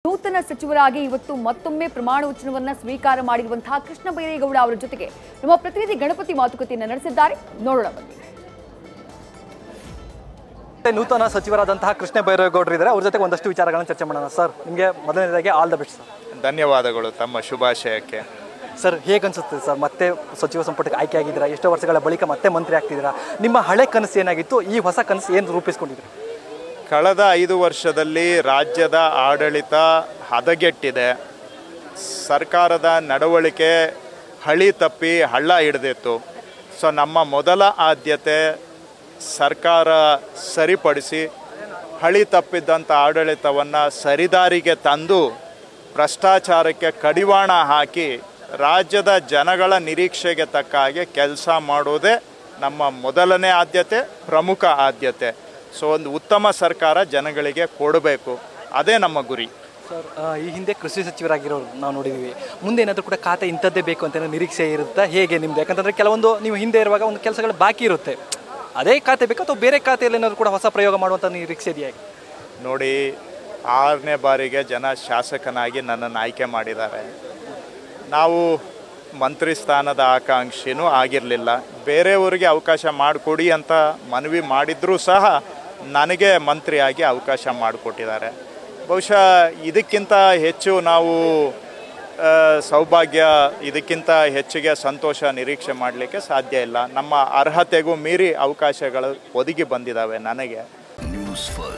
ನೂತನ ಸಚಿವರಾಗಿ ಇವತ್ತು ಮತ್ತೊಮ್ಮೆ ಪ್ರಮಾಣ ವಚನವನ್ನ ಸ್ವೀಕಾರ ಮಾಡಿರುವಂತಹ ಕೃಷ್ಣ ಬೈರೇಗೌಡ ಅವರ ಜೊತೆಗೆ ನಮ್ಮ ಪ್ರತಿನಿಧಿ ಗಣಪತಿ ಮಾತುಕತೆಯನ್ನು ನಡೆಸಿದ್ದಾರೆ ನೋಡೋಣ ಬನ್ನಿ ಮತ್ತೆ ನೂತನ ಸಚಿವರಾದಂತಹ ಕೃಷ್ಣ ಬೈರೇಗೌಡರು ಇದ್ದಾರೆ ಅವ್ರ ಜೊತೆಗೆ ಒಂದಷ್ಟು ವಿಚಾರಗಳನ್ನು ಚರ್ಚೆ ಮಾಡೋಣ ಸರ್ ನಿಮಗೆ ಮೊದಲನೇದಾಗಿ ಆಲ್ ದ ಬೆಸ್ಟ್ ಸರ್ ಧನ್ಯವಾದಗಳು ತಮ್ಮ ಶುಭಾಶಯಕ್ಕೆ ಸರ್ ಹೇಗೆ ಅನ್ಸುತ್ತೆ ಸರ್ ಮತ್ತೆ ಸಚಿವ ಸಂಪುಟಕ್ಕೆ ಆಯ್ಕೆ ಆಗಿದ್ದೀರಾ ಎಷ್ಟೋ ವರ್ಷಗಳ ಬಳಿಕ ಮತ್ತೆ ಮಂತ್ರಿ ಆಗ್ತಿದ್ದೀರಾ ನಿಮ್ಮ ಹಳೆ ಕನಸು ಏನಾಗಿತ್ತು ಈ ಹೊಸ ಕನಸು ಏನು ರೂಪಿಸ್ಕೊಂಡಿದ್ದೀರಾ ಕಳೆದ ಐದು ವರ್ಷದಲ್ಲಿ ರಾಜ್ಯದ ಆಡಳಿತ ಹದಗೆಟ್ಟಿದೆ ಸರ್ಕಾರದ ನಡವಳಿಕೆ ಹಳಿ ತಪ್ಪಿ ಹಳ್ಳ ಹಿಡಿದಿತ್ತು ಸೊ ನಮ್ಮ ಮೊದಲ ಆದ್ಯತೆ ಸರ್ಕಾರ ಸರಿಪಡಿಸಿ ಹಳಿ ತಪ್ಪಿದ್ದಂಥ ಆಡಳಿತವನ್ನು ಸರಿದಾರಿಗೆ ತಂದು ಭ್ರಷ್ಟಾಚಾರಕ್ಕೆ ಕಡಿವಾಣ ಹಾಕಿ ರಾಜ್ಯದ ಜನಗಳ ನಿರೀಕ್ಷೆಗೆ ತಕ್ಕ ಹಾಗೆ ಕೆಲಸ ಮಾಡೋದೇ ನಮ್ಮ ಮೊದಲನೇ ಆದ್ಯತೆ ಪ್ರಮುಖ ಆದ್ಯತೆ ಸೊ ಒಂದು ಉತ್ತಮ ಸರ್ಕಾರ ಜನಗಳಿಗೆ ಕೊಡಬೇಕು ಅದೇ ನಮ್ಮ ಗುರಿ ಸರ್ ಆ, ಈ ಹಿಂದೆ ಕೃಷಿ ಸಚಿವರಾಗಿರೋರು ನಾವು ನೋಡಿದ್ದೀವಿ ಮುಂದೆ ಏನಾದರೂ ಕೂಡ ಖಾತೆ ಇಂಥದ್ದೇ ಬೇಕು ಅಂತ ಏನೋ ನಿರೀಕ್ಷೆ ಇರುತ್ತಾ ಹೇಗೆ ನಿಮ್ದು ಯಾಕಂತಂದ್ರೆ ಕೆಲವೊಂದು ನೀವು ಹಿಂದೆ ಇರುವಾಗ ಒಂದು ಕೆಲಸಗಳು ಬಾಕಿ ಇರುತ್ತೆ ಅದೇ ಖಾತೆ ಬೇಕು ಅಥವಾ ಬೇರೆ ಖಾತೆಯಲ್ಲಿ ಏನಾದರೂ ಕೂಡ ಹೊಸ ಪ್ರಯೋಗ ಮಾಡುವಂಥ ನಿರೀಕ್ಷೆ ಇದೆಯಾ ನೋಡಿ ಆರನೇ ಬಾರಿಗೆ ಜನ ಶಾಸಕನಾಗಿ ನನ್ನನ್ನು ಆಯ್ಕೆ ಮಾಡಿದ್ದಾರೆ ನಾವು ಮಂತ್ರಿ ಸ್ಥಾನದ ಆಕಾಂಕ್ಷಿನೂ ಆಗಿರಲಿಲ್ಲ ಬೇರೆಯವರಿಗೆ ಅವಕಾಶ ಮಾಡಿಕೊಡಿ ಅಂತ ಮನವಿ ಮಾಡಿದರೂ ಸಹ ನನಗೆ ಮಂತ್ರಿಯಾಗಿ ಅವಕಾಶ ಮಾಡಿಕೊಟ್ಟಿದ್ದಾರೆ ಬಹುಶಃ ಇದಕ್ಕಿಂತ ಹೆಚ್ಚು ನಾವು ಆ, ಸೌಭಾಗ್ಯ ಇದಕ್ಕಿಂತ ಹೆಚ್ಚಿಗೆ ಸಂತೋಷ ನಿರೀಕ್ಷೆ ಮಾಡಲಿಕ್ಕೆ ಸಾಧ್ಯ ಇಲ್ಲ ನಮ್ಮ ಅರ್ಹತೆಗೂ ಮೀರಿ ಅವಕಾಶಗಳು ಒದಗಿ ಬಂದಿದ್ದಾವೆ ನನಗೆ ನ್ಯೂಸ್ ಫಸ್ಟ್